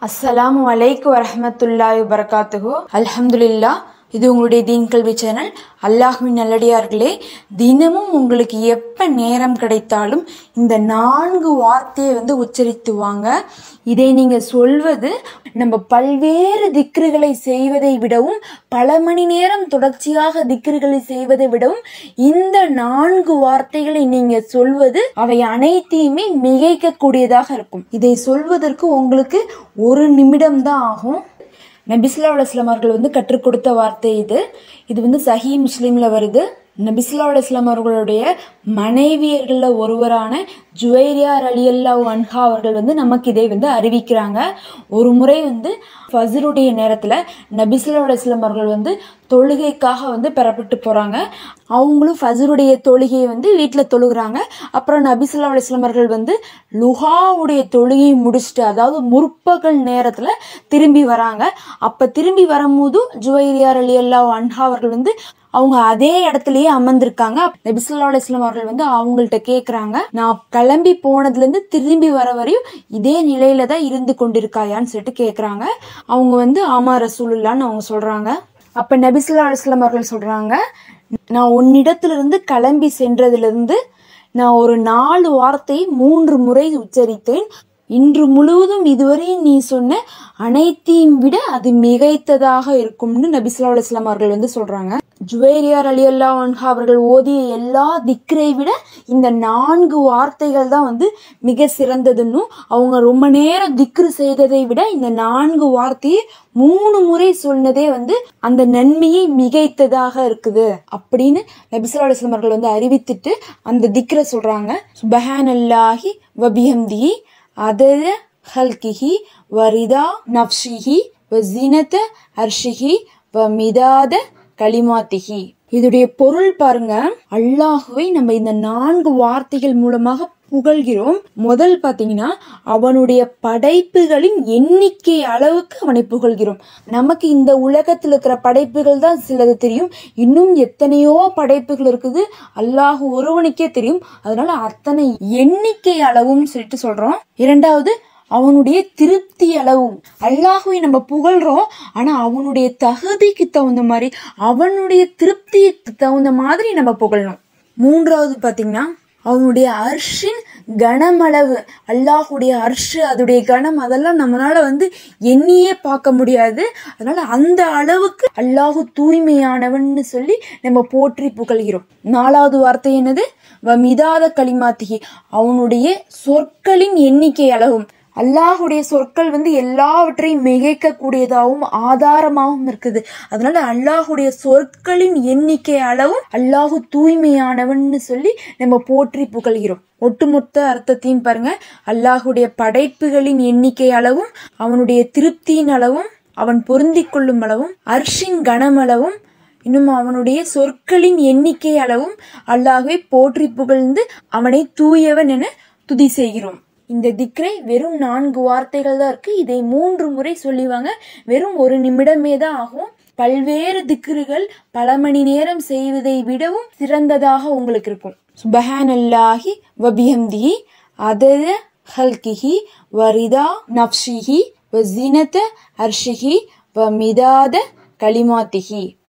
அஸ்ஸலாமு அலைக்கு வரஹமத்துல்லாஹி வபரகாத்துஹு அல்ஹம்துலில்லா இது உங்களுடைய தீன் கல்வி சேனல் அல்லாஹுவின் நல்லடியார்களே தினமும் உங்களுக்கு எப்ப நேரம் கிடைத்தாலும் இந்த நான்கு வார்த்தையை வந்து உச்சரித்து வாங்க இதை நீங்க சொல்வது நம்ம பல்வேறு திக்ருகளை செய்வதை விடவும் பல மணி நேரம் தொடர்ச்சியாக திக்ருகளை செய்வதை விடவும் இந்த நான்கு வார்த்தைகளை நீங்க சொல்வது அவை அனைத்தையுமே மிகைக்க கூடியதாக இருக்கும் இதை சொல்வதற்கு உங்களுக்கு ஒரு நிமிடம் தான் ஆகும் நபிஸ்லா அலுவலாம் அவர்கள் வந்து கற்றுக் கொடுத்த வார்த்தை இது இது வந்து சஹி முஸ்லீம்ல வருது நபிஸ்லா அலுவலாம் அவர்களுடைய மனைவியர்களில் ஒருவரான ஜுவைரியார் அலி அல்லா அன்ஹா அவர்கள் வந்து நமக்கு இதை வந்து அறிவிக்கிறாங்க ஒரு முறை வந்து ஃபஜருடைய நேரத்தில் நபிஸ்லா அலுவலாம் அவர்கள் வந்து தொழுகைக்காக வந்து பெறப்பட்டு போகிறாங்க அவங்களும் ஃபஜருடைய தொழுகையை வந்து வீட்டில் தொழுகிறாங்க அப்புறம் நபிசுல்லா அலுவலாம் அவர்கள் வந்து லுஹாவுடைய தொழுகையை முடிச்சுட்டு அதாவது முற்பகல் நேரத்தில் திரும்பி வராங்க அப்போ திரும்பி வரும்போது ஜுவைரியார் அலி அல்லா அன்ஹா அவர்கள் வந்து அவங்க அதே இடத்துலயே அமர்ந்திருக்காங்க நபிசுல்லா அலுவலாம் அவர்கள் வந்து அவங்கள்ட்ட கேட்குறாங்க நான் கிளம்பி போனதுலேருந்து திரும்பி வர வரையும் இதே நிலையில தான் இருந்து கொண்டிருக்காயான்னு சொல்லிட்டு கேட்குறாங்க அவங்க வந்து ஆமா ரசூலுல்லான்னு அவங்க சொல்றாங்க அப்ப நபிசுல்லா அலுவலாம் அவர்கள் சொல்றாங்க நான் உன்னிடத்திலிருந்து கிளம்பி சென்றதிலிருந்து நான் ஒரு நாலு வார்த்தை மூன்று முறை உச்சரித்தேன் இன்று முழுவதும் இதுவரை நீ சொன்ன அனைத்தையும் விட அது மிகைத்ததாக இருக்கும்னு நபிசுல்லா அலுவலாம் அவர்கள் வந்து சொல்றாங்க ஜுவேரியார் அலி அல்லா அன்ஹா அவர்கள் ஓதிய எல்லா திக்ரை விட இந்த நான்கு வார்த்தைகள் தான் வந்து மிக சிறந்ததுன்னு அவங்க ரொம்ப நேரம் திக்ரு செய்ததை விட இந்த நான்கு வார்த்தையை மூணு முறை சொன்னதே வந்து அந்த நன்மையை மிகைத்ததாக இருக்குது அப்படின்னு நபிசுல்லா அலுவலாம் அவர்கள் வந்து அறிவித்துட்டு அந்த திக்ரை சொல்றாங்க சுபஹான் அல்லாஹி வபிஹம்திஹி அதர ஹல்கிஹி வரிதா நப்ஷிஹி வசீனத அர்ஷிஹி வ மிதாத களிமாத்திஹி இதுடைய பொருள் பாருங்க அல்லாஹுவை நம்ம இந்த நான்கு வார்த்தைகள் மூலமாக புகழ்கிறோம் முதல் பாத்தீங்கன்னா அவனுடைய படைப்புகளின் எண்ணிக்கை அளவுக்கு அவனை புகழ்கிறோம் நமக்கு இந்த உலகத்தில் இருக்கிற படைப்புகள் தான் சிலது தெரியும் இன்னும் எத்தனையோ படைப்புகள் இருக்குது அல்லாஹ் ஒருவனுக்கே தெரியும் அதனால அத்தனை எண்ணிக்கை அளவும் சொல்லிட்டு சொல்றோம் இரண்டாவது அவனுடைய திருப்தி அளவும் அல்லாஹுவை நம்ம புகழ்றோம் ஆனா அவனுடைய தகுதிக்கு தகுந்த மாதிரி அவனுடைய திருப்திக்கு தகுந்த மாதிரி நம்ம புகழணும் மூன்றாவது பாத்தீங்கன்னா அவனுடைய அர்ஷின் கனமளவு அல்லாஹுடைய அர்ஷு அதோடைய கணம் அதெல்லாம் நம்மளால வந்து எண்ணியே பார்க்க முடியாது அதனால அந்த அளவுக்கு அல்லாஹு தூய்மையானவன்னு சொல்லி நம்ம போற்றி புகழ்கிறோம் நாலாவது வார்த்தை என்னது மிதாத களிமாத்திகி அவனுடைய சொற்களின் எண்ணிக்கை அளவும் அல்லாஹுடைய சொற்கள் வந்து எல்லாவற்றையும் மிகைக்க கூடியதாகவும் ஆதாரமாகவும் இருக்குது அதனால அல்லாஹுடைய சொற்களின் எண்ணிக்கை அளவும் அல்லாஹு தூய்மையானவன்னு சொல்லி நம்ம போற்றி புகழ்கிறோம் ஒட்டுமொத்த அர்த்தத்தையும் பாருங்க அல்லாஹுடைய படைப்புகளின் எண்ணிக்கை அளவும் அவனுடைய திருப்தியின் அளவும் அவன் பொருந்தி கொள்ளும் அளவும் அர்ஷின் கனமளவும் இன்னும் அவனுடைய சொற்களின் எண்ணிக்கை அளவும் அல்லாஹுவை போற்றி புகழ்ந்து அவனை தூயவன் என துதி செய்கிறோம் இந்த திக்ரை வெறும் நான்கு வார்த்தைகள் தான் இருக்கு இதை மூன்று முறை சொல்லிவாங்க வெறும் ஒரு நிமிடமே தான் ஆகும் பல்வேறு திக்ருகள் பல மணி நேரம் செய்வதை விடவும் சிறந்ததாக உங்களுக்கு இருக்கும் சுபஹான் அல்லாஹி வபிஹம்திஹி அதர ஹல்கிஹி வரிதா நப்ஷிஹி வ ஜீனத அர்ஷிஹி வ மிதாத களிமாத்திஹி